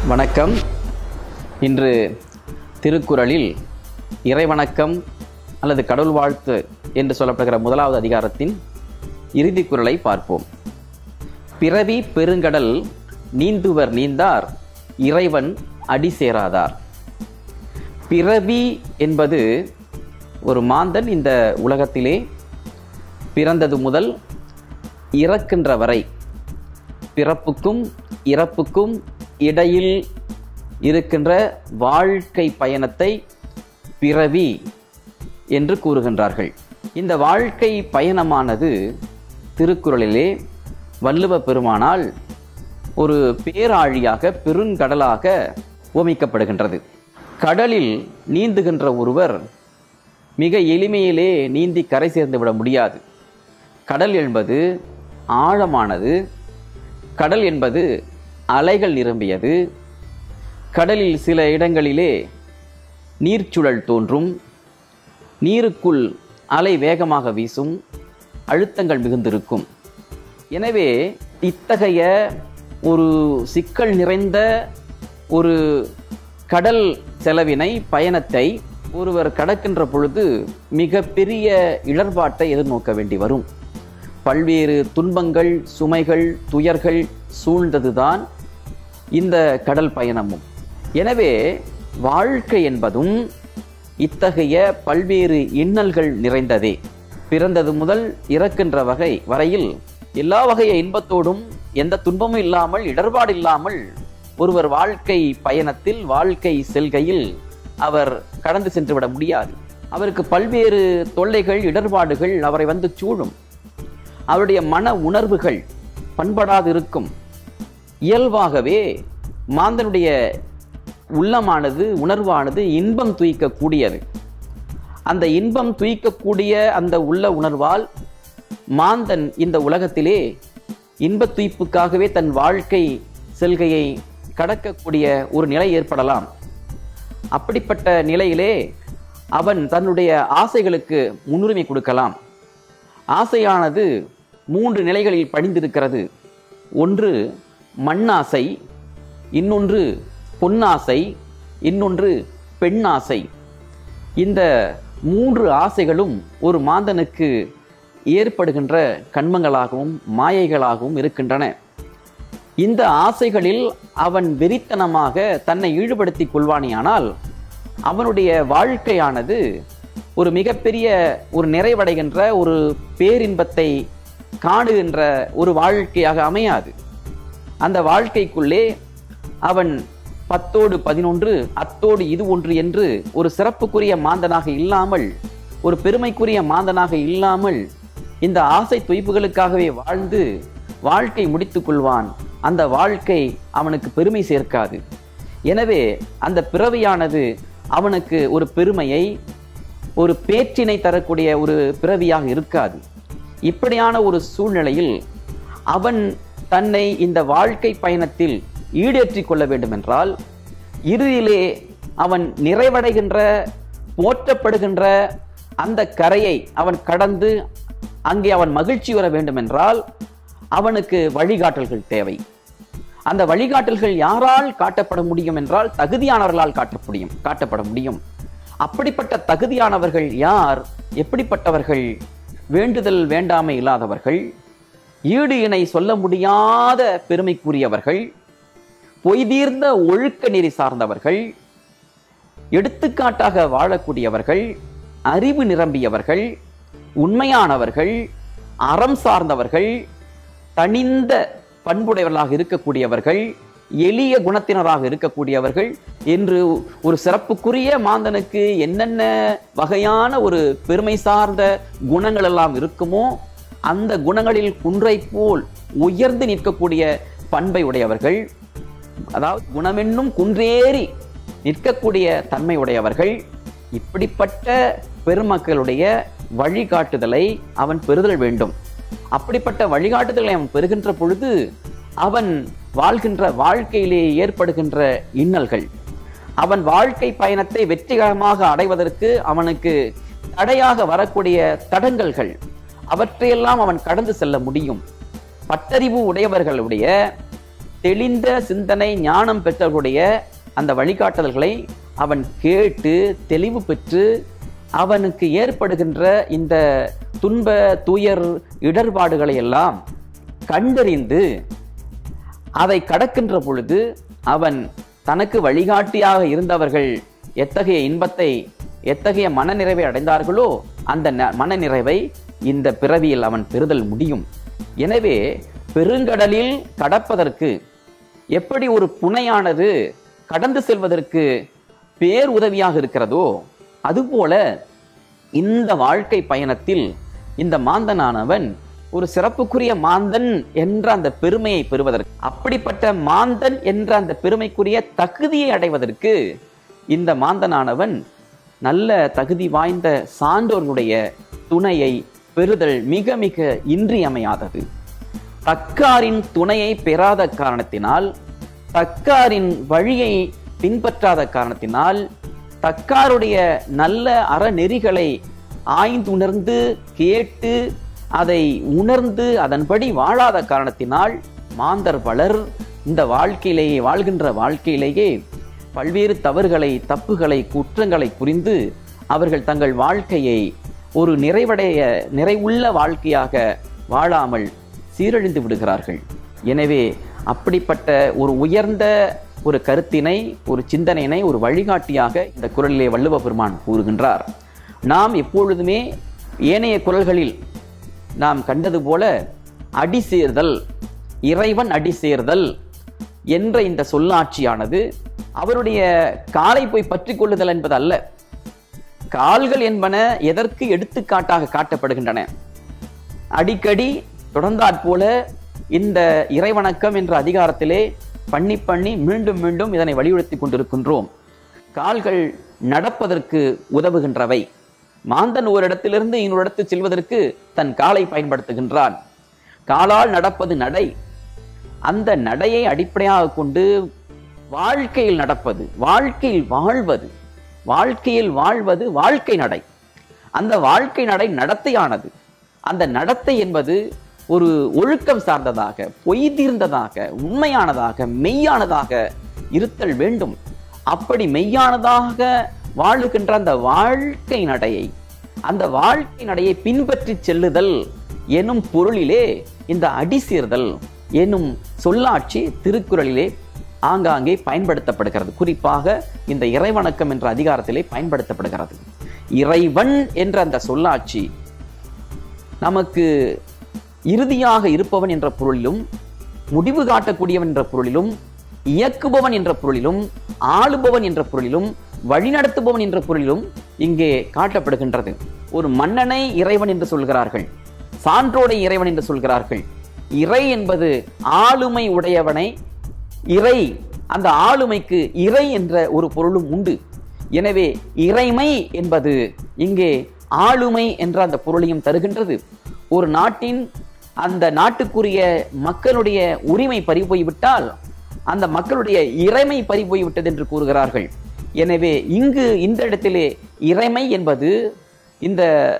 வணக்கம் இன்று திருக்குறளில் இறைவணக்கம் அல்லது கடவுள் வாழ்த்து என்று சொல்லப்படுகிற முதலாவது அதிகாரத்தின் இறுதி குறளை பார்ப்போம் பிறவி பெருங்கடல் நீந்துவர் நீந்தார் இறைவன் அடி சேராதார் பிறவி என்பது ஒரு மாந்தன் இந்த உலகத்திலே பிறந்தது முதல் இறக்கின்ற வரை பிறப்புக்கும் இறப்புக்கும் இடையில் இருக்கின்ற வாழ்க்கை பயணத்தை பிறவி என்று கூறுகின்றார்கள் இந்த வாழ்க்கை பயணமானது திருக்குறளிலே வள்ளுவ பெருமானால் ஒரு பேராழியாக பெருங்கடலாக ஓமிக்கப்படுகின்றது கடலில் நீந்துகின்ற ஒருவர் மிக எளிமையிலே நீந்தி கரை சேர்ந்து விட முடியாது கடல் என்பது ஆழமானது கடல் என்பது அலைகள் நிரம்பியது கடலில் சில இடங்களிலே நீர்ச்சுழல் தோன்றும் நீருக்குள் அலை வேகமாக வீசும் அழுத்தங்கள் மிகுந்திருக்கும் எனவே இத்தகைய ஒரு சிக்கல் நிறைந்த ஒரு கடல் செலவினை பயணத்தை ஒருவர் கடக்கின்ற பொழுது மிக பெரிய இடர்பாட்டை எதிர்நோக்க வேண்டி வரும் பல்வேறு துன்பங்கள் சுமைகள் துயர்கள் சூழ்ந்ததுதான் இந்த கடல் பயணமும் எனவே வாழ்க்கை என்பதும் இத்தகைய பல்வேறு இன்னல்கள் நிறைந்ததே பிறந்தது முதல் இறக்கின்ற வகை வரையில் எல்லா வகைய இன்பத்தோடும் எந்த துன்பமும் இல்லாமல் இடர்பாடு இல்லாமல் ஒருவர் வாழ்க்கை பயணத்தில் வாழ்க்கை செல்கையில் அவர் கடந்து சென்று விட முடியாது அவருக்கு பல்வேறு தொல்லைகள் இடர்பாடுகள் அவரை வந்து சூழும் அவருடைய மன உணர்வுகள் பண்படாது இருக்கும் இயல்பாகவே மாந்தனுடைய உள்ளமானது உணர்வானது இன்பம் துய்க்கக்கூடியது அந்த இன்பம் துய்க்கக்கூடிய அந்த உள்ள உணர்வால் மாந்தன் இந்த உலகத்திலே இன்பத் துய்ப்புக்காகவே தன் வாழ்க்கை செல்கையை கடக்கக்கூடிய ஒரு நிலை ஏற்படலாம் அப்படிப்பட்ட நிலையிலே அவன் தன்னுடைய ஆசைகளுக்கு முன்னுரிமை கொடுக்கலாம் ஆசையானது மூன்று நிலைகளில் படிந்திருக்கிறது ஒன்று மண்ணாசை இன்னொன்று பொன்னாசை இன்னொன்று பெண்ணாசை இந்த மூன்று ஆசைகளும் ஒரு மாந்தனுக்கு ஏற்படுகின்ற கண்மங்களாகவும் மாயைகளாகவும் இருக்கின்றன இந்த ஆசைகளில் அவன் வெறித்தனமாக தன்னை ஈடுபடுத்திக் கொள்வானேயானால் அவனுடைய வாழ்க்கையானது ஒரு மிகப்பெரிய ஒரு நிறைவடைகின்ற ஒரு பேரின்பத்தை காணுகின்ற ஒரு வாழ்க்கையாக அமையாது அந்த வாழ்க்கைக்குள்ளே அவன் பத்தோடு பதினொன்று அத்தோடு இது ஒன்று என்று ஒரு சிறப்புக்குரிய மாந்தனாக இல்லாமல் ஒரு பெருமைக்குரிய மாந்தனாக இல்லாமல் இந்த ஆசை தொய்ப்புகளுக்காகவே வாழ்ந்து வாழ்க்கை முடித்துக் கொள்வான் அந்த வாழ்க்கை அவனுக்கு பெருமை சேர்க்காது எனவே அந்த பிறவியானது அவனுக்கு ஒரு பெருமையை ஒரு பேற்றினை தரக்கூடிய ஒரு பிறவியாக இருக்காது இப்படியான ஒரு சூழ்நிலையில் அவன் தன்னை இந்த வாழ்க்கை பயணத்தில் ஈடேற்றிக் கொள்ள வேண்டும் என்றால் இறுதியிலே அவன் நிறைவடைகின்ற போற்றப்படுகின்ற அந்த கரையை அவன் கடந்து அங்கே அவன் மகிழ்ச்சி வர வேண்டும் என்றால் அவனுக்கு வழிகாட்டல்கள் தேவை அந்த வழிகாட்டல்கள் யாரால் காட்டப்பட முடியும் என்றால் தகுதியானவர்களால் காட்ட முடியும் காட்டப்பட முடியும் அப்படிப்பட்ட தகுதியானவர்கள் யார் எப்படிப்பட்டவர்கள் வேண்டுதல் வேண்டாமை இல்லாதவர்கள் ஈடு இணை சொல்ல முடியாத பெருமைக்குரியவர்கள் பொய்தீர்ந்த ஒழுக்க நெறி சார்ந்தவர்கள் எடுத்துக்காட்டாக வாழக்கூடியவர்கள் அறிவு நிரம்பியவர்கள் உண்மையானவர்கள் அறம் சார்ந்தவர்கள் தனிந்த பண்புடையவர்களாக இருக்கக்கூடியவர்கள் எளிய குணத்தினராக இருக்கக்கூடியவர்கள் என்று ஒரு சிறப்புக்குரிய மாந்தனுக்கு என்னென்ன வகையான ஒரு பெருமை சார்ந்த குணங்கள் எல்லாம் இருக்குமோ அந்த குணங்களில் குன்றை போல் உயர்ந்து நிற்கக்கூடிய பண்பை உடையவர்கள் அதாவது குணமென்னும் குன்றேறி நிற்கக்கூடிய தன்மை உடையவர்கள் இப்படிப்பட்ட பெருமக்களுடைய வழிகாட்டுதலை அவன் பெறுதல் வேண்டும் அப்படிப்பட்ட வழிகாட்டுதலை அவன் பெறுகின்ற பொழுது அவன் வாழ்கின்ற வாழ்க்கையிலே ஏற்படுகின்ற இன்னல்கள் அவன் வாழ்க்கை பயணத்தை வெற்றிகரமாக அடைவதற்கு அவனுக்கு தடையாக வரக்கூடிய தடங்கல்கள் அவற்றையெல்லாம் அவன் கடந்து செல்ல முடியும் பட்டறிவு உடையவர்களுடைய தெளிந்த சிந்தனை ஞானம் பெற்றவர்களுடைய அந்த வழிகாட்டுதல்களை அவன் கேட்டு தெளிவு பெற்று அவனுக்கு ஏற்படுகின்ற இந்த துன்ப துயர் இடர்பாடுகளை எல்லாம் கண்டறிந்து அதை கடக்கின்ற பொழுது அவன் தனக்கு வழிகாட்டியாக இருந்தவர்கள் எத்தகைய இன்பத்தை எத்தகைய மனநிறைவை அடைந்தார்களோ அந்த ந- மனநிறைவை இந்த பிறவியில் அவன் பெறுதல் முடியும் எனவே பெருங்கடலில் கடப்பதற்கு எப்படி ஒரு புனையானது கடந்து செல்வதற்கு பேர் உதவியாக இருக்கிறதோ அதுபோல இந்த வாழ்க்கை பயணத்தில் இந்த மாந்தனானவன் ஒரு சிறப்புக்குரிய மாந்தன் என்ற அந்த பெருமையை பெறுவதற்கு அப்படிப்பட்ட மாந்தன் என்ற அந்த பெருமைக்குரிய தகுதியை அடைவதற்கு இந்த மாந்தனானவன் நல்ல தகுதி வாய்ந்த சான்றோர்களுடைய துணையை பெறுதல் மிக மிக இன்றியமையாதது தக்காரின் துணையை பெறாத காரணத்தினால் தக்காரின் வழியை பின்பற்றாத காரணத்தினால் தக்காருடைய நல்ல அறநெறிகளை ஆய்ந்துணர்ந்து கேட்டு அதை உணர்ந்து அதன்படி வாழாத காரணத்தினால் மாந்தர் பலர் இந்த வாழ்க்கையிலேயே வாழ்கின்ற வாழ்க்கையிலேயே பல்வேறு தவறுகளை தப்புகளை குற்றங்களை புரிந்து அவர்கள் தங்கள் வாழ்க்கையை ஒரு நிறைவடைய நிறைவுள்ள வாழ்க்கையாக வாழாமல் சீரழிந்து விடுகிறார்கள் எனவே அப்படிப்பட்ட ஒரு உயர்ந்த ஒரு கருத்தினை ஒரு சிந்தனையினை ஒரு வழிகாட்டியாக இந்த குரலிலே வள்ளுவ பெருமான் கூறுகின்றார் நாம் எப்பொழுதுமே ஏனைய குரல்களில் நாம் கண்டது போல அடி சேர்தல் இறைவன் அடி சேர்தல் என்ற இந்த சொல்லாட்சியானது அவருடைய காலை போய் பற்றி கொள்ளுதல் என்பது அல்ல கால்கள் என்பன எதற்கு எடுத்துக்காட்டாக காட்டப்படுகின்றன அடிக்கடி தொடர்ந்தாற்போல இந்த இறைவணக்கம் என்ற அதிகாரத்திலே பண்ணி பண்ணி மீண்டும் மீண்டும் இதனை வலியுறுத்தி கொண்டிருக்கின்றோம் கால்கள் நடப்பதற்கு உதவுகின்றவை மாந்தன் ஒரு இடத்திலிருந்து இன்னொரு இடத்து செல்வதற்கு தன் காலை பயன்படுத்துகின்றான் காலால் நடப்பது நடை அந்த நடையை அடிப்படையாக கொண்டு வாழ்க்கையில் நடப்பது வாழ்க்கையில் வாழ்வது வாழ்க்கையில் வாழ்வது வாழ்க்கை நடை அந்த வாழ்க்கை நடை நடத்தையானது அந்த நடத்தை என்பது ஒரு ஒழுக்கம் சார்ந்ததாக பொய் தீர்ந்ததாக உண்மையானதாக மெய்யானதாக இருத்தல் வேண்டும் அப்படி மெய்யானதாக வாழுகின்ற அந்த வாழ்க்கை நடையை அந்த வாழ்க்கை நடையை பின்பற்றி செல்லுதல் எனும் பொருளிலே இந்த அடி சேர்தல் எனும் சொல்லாட்சி திருக்குறளிலே ஆங்காங்கே பயன்படுத்தப்படுகிறது குறிப்பாக இந்த இறைவணக்கம் என்ற அதிகாரத்திலே பயன்படுத்தப்படுகிறது இறைவன் என்ற அந்த சொல்லாட்சி நமக்கு இறுதியாக இருப்பவன் என்ற பொருளிலும் முடிவு காட்டக்கூடியவன் என்ற பொருளிலும் இயக்குபவன் என்ற பொருளிலும் ஆளுபவன் என்ற பொருளிலும் வழிநடத்துபவன் என்ற பொருளிலும் இங்கே காட்டப்படுகின்றது ஒரு மன்னனை இறைவன் என்று சொல்கிறார்கள் சான்றோடை இறைவன் என்று சொல்கிறார்கள் இறை என்பது ஆளுமை உடையவனை இறை அந்த ஆளுமைக்கு இறை என்ற ஒரு பொருளும் உண்டு எனவே இறைமை என்பது இங்கே ஆளுமை என்ற அந்த பொருளையும் தருகின்றது ஒரு நாட்டின் அந்த நாட்டுக்குரிய மக்களுடைய உரிமை பறிபோய்விட்டால் அந்த மக்களுடைய இறைமை பறிபோய்விட்டது என்று கூறுகிறார்கள் எனவே இங்கு இந்த இடத்திலே இறைமை என்பது இந்த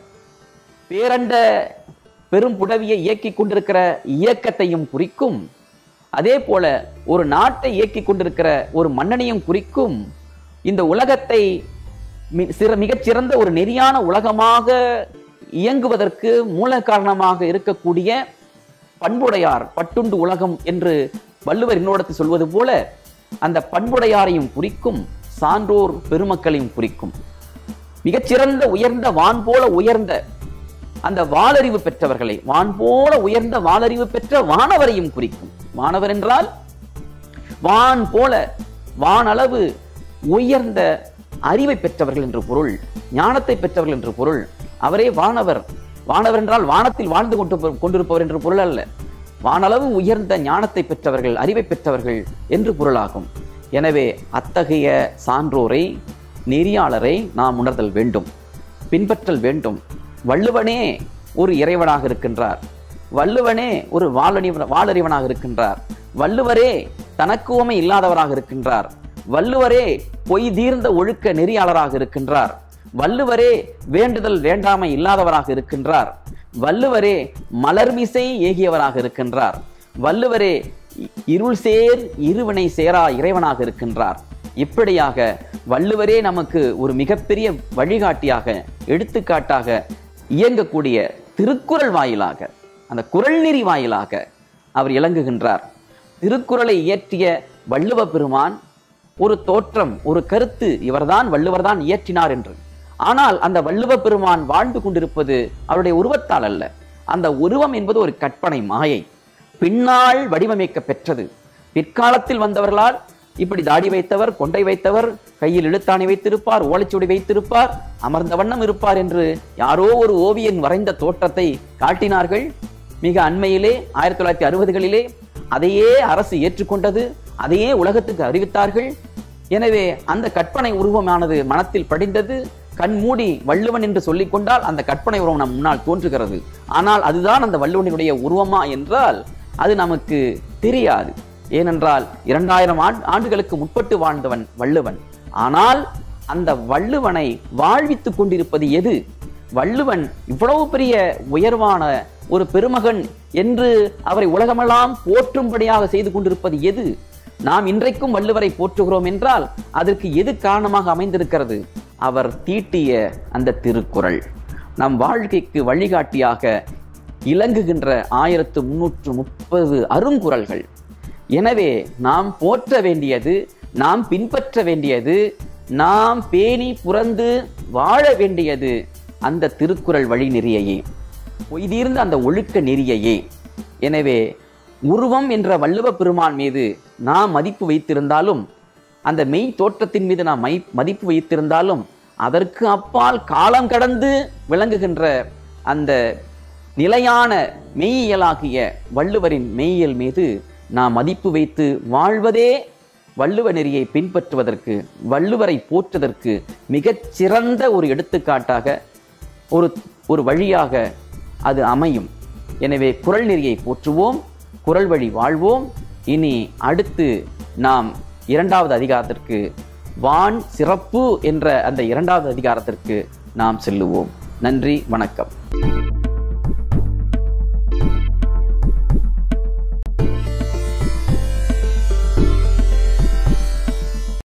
பேரண்ட பெரும் புடவியை இயக்கிக் கொண்டிருக்கிற இயக்கத்தையும் குறிக்கும் அதே போல ஒரு நாட்டை இயக்கிக் கொண்டிருக்கிற ஒரு மன்னனையும் குறிக்கும் இந்த உலகத்தை மி- சிற மிகச்சிறந்த ஒரு நெறியான உலகமாக இயங்குவதற்கு மூல காரணமாக இருக்கக்கூடிய பண்புடையார் பட்டுண்டு உலகம் என்று வள்ளுவர் இன்னோடத்து சொல்வது போல அந்த பண்புடையாரையும் குறிக்கும் சான்றோர் பெருமக்களையும் குறிக்கும் மிகச்சிறந்த உயர்ந்த வான் போல உயர்ந்த அந்த வாளறிவு பெற்றவர்களை வான் போல உயர்ந்த வாளறிவு பெற்ற வானவரையும் குறிக்கும் வானவர் என்றால் வான் போல வானளவு உயர்ந்த அறிவை பெற்றவர்கள் என்று பொருள் ஞானத்தை பெற்றவர்கள் என்று பொருள் அவரே வானவர் வானவர் என்றால் வானத்தில் வாழ்ந்து கொண்டு கொண்டிருப்பவர் என்று பொருள் அல்ல வானளவு உயர்ந்த ஞானத்தை பெற்றவர்கள் அறிவை பெற்றவர்கள் என்று பொருளாகும் எனவே அத்தகைய சான்றோரை நெறியாளரை நாம் உணர்தல் வேண்டும் பின்பற்றல் வேண்டும் வள்ளுவனே ஒரு இறைவனாக இருக்கின்றார் வள்ளுவனே ஒரு வாழறிவ வாளறிவனாக இருக்கின்றார் வள்ளுவரே தனக்குவமை இல்லாதவராக இருக்கின்றார் வள்ளுவரே பொய் தீர்ந்த ஒழுக்க நெறியாளராக இருக்கின்றார் வள்ளுவரே வேண்டுதல் வேண்டாமை இல்லாதவராக இருக்கின்றார் வள்ளுவரே மலர்மிசை ஏகியவராக இருக்கின்றார் வள்ளுவரே இ- இருள் சேர் இருவினை சேரா இறைவனாக இருக்கின்றார் இப்படியாக வள்ளுவரே நமக்கு ஒரு மிகப்பெரிய வழிகாட்டியாக எடுத்துக்காட்டாக இயங்கக்கூடிய திருக்குறள் வாயிலாக அந்த குறள் நெறி வாயிலாக அவர் இலங்குகின்றார் திருக்குறளை இயற்றிய வள்ளுவ பெருமான் ஒரு தோற்றம் ஒரு கருத்து இவர்தான் வள்ளுவர்தான் இயற்றினார் என்று ஆனால் அந்த வள்ளுவ பெருமான் வாழ்ந்து கொண்டிருப்பது அவருடைய உருவத்தால் அல்ல அந்த உருவம் என்பது ஒரு கற்பனை மாயை பின்னால் வடிவமைக்க பெற்றது பிற்காலத்தில் வந்தவர்களால் இப்படி தாடி வைத்தவர் கொண்டை வைத்தவர் கையில் இழுத்தாணி வைத்திருப்பார் ஓலைச்சுவடி வைத்திருப்பார் அமர்ந்த வண்ணம் இருப்பார் என்று யாரோ ஒரு ஓவியன் வரைந்த தோற்றத்தை காட்டினார்கள் மிக அண்மையிலே ஆயிரத்தி தொள்ளாயிரத்தி அறுபதுகளிலே அதையே அரசு ஏற்றுக்கொண்டது அதையே உலகத்துக்கு அறிவித்தார்கள் எனவே அந்த கற்பனை உருவமானது மனத்தில் படிந்தது கண் மூடி வள்ளுவன் என்று சொல்லிக் கொண்டால் அந்த கற்பனை உருவம் நம் முன்னால் தோன்றுகிறது ஆனால் அதுதான் அந்த வள்ளுவனுடைய உருவமா என்றால் அது நமக்கு தெரியாது ஏனென்றால் இரண்டாயிரம் ஆண்டு ஆண்டுகளுக்கு முற்பட்டு வாழ்ந்தவன் வள்ளுவன் ஆனால் அந்த வள்ளுவனை வாழ்வித்துக் கொண்டிருப்பது எது வள்ளுவன் இவ்வளவு பெரிய உயர்வான ஒரு பெருமகன் என்று அவரை உலகமெல்லாம் போற்றும்படியாக செய்து கொண்டிருப்பது எது நாம் இன்றைக்கும் வள்ளுவரை போற்றுகிறோம் என்றால் அதற்கு எது காரணமாக அமைந்திருக்கிறது அவர் தீட்டிய அந்த திருக்குறள் நம் வாழ்க்கைக்கு வழிகாட்டியாக இலங்குகின்ற ஆயிரத்து முன்னூற்று முப்பது அருங்குறள்கள் எனவே நாம் போற்ற வேண்டியது நாம் பின்பற்ற வேண்டியது நாம் பேணி புறந்து வாழ வேண்டியது அந்த திருக்குறள் வழி நெறியையே பொய்தீர்ந்த அந்த ஒழுக்க நெறியையே எனவே உருவம் என்ற வள்ளுவ பெருமான் மீது நாம் மதிப்பு வைத்திருந்தாலும் அந்த மெய் தோற்றத்தின் மீது நாம் மை மதிப்பு வைத்திருந்தாலும் அதற்கு அப்பால் காலம் கடந்து விளங்குகின்ற அந்த நிலையான மெய்யியலாகிய வள்ளுவரின் மெய்யியல் மீது நாம் மதிப்பு வைத்து வாழ்வதே வள்ளுவ நெறியை பின்பற்றுவதற்கு வள்ளுவரை போற்றுவதற்கு மிகச் சிறந்த ஒரு எடுத்துக்காட்டாக ஒரு ஒரு வழியாக அது அமையும் எனவே குறள் நெறியை போற்றுவோம் குறள் வழி வாழ்வோம் இனி அடுத்து நாம் இரண்டாவது அதிகாரத்திற்கு வான் சிறப்பு என்ற அந்த இரண்டாவது அதிகாரத்திற்கு நாம் செல்லுவோம் நன்றி வணக்கம்